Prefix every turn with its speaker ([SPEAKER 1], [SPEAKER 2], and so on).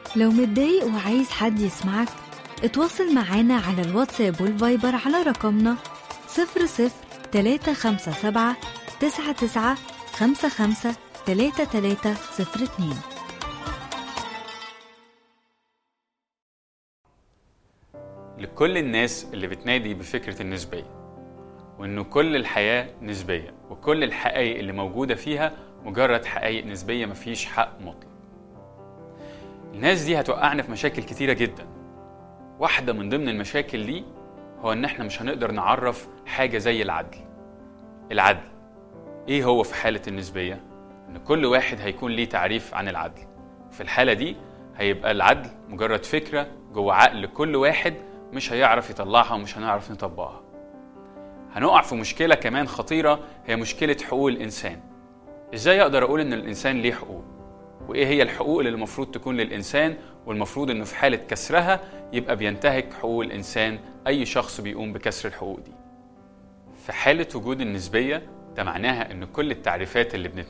[SPEAKER 1] لو متضايق وعايز حد يسمعك اتواصل معانا على الواتساب والفايبر على رقمنا 00 357 99 55 3302
[SPEAKER 2] لكل الناس اللي بتنادي بفكرة النسبية وإنه كل الحياة نسبية وكل الحقائق اللي موجودة فيها مجرد حقائق نسبية مفيش حق مطلق الناس دي هتوقعنا في مشاكل كتيرة جدا واحدة من ضمن المشاكل دي هو إن إحنا مش هنقدر نعرف حاجة زي العدل العدل إيه هو في حالة النسبية؟ إن كل واحد هيكون ليه تعريف عن العدل في الحالة دي هيبقى العدل مجرد فكرة جوه عقل كل واحد مش هيعرف يطلعها ومش هنعرف نطبقها هنقع في مشكلة كمان خطيرة هي مشكلة حقوق الإنسان إزاي أقدر أقول إن الإنسان ليه حقوق وإيه هي الحقوق اللي المفروض تكون للإنسان والمفروض إنه في حالة كسرها يبقى بينتهك حقوق الإنسان أي شخص بيقوم بكسر الحقوق دي في حالة وجود النسبية ده معناها إن كل التعريفات اللي بنت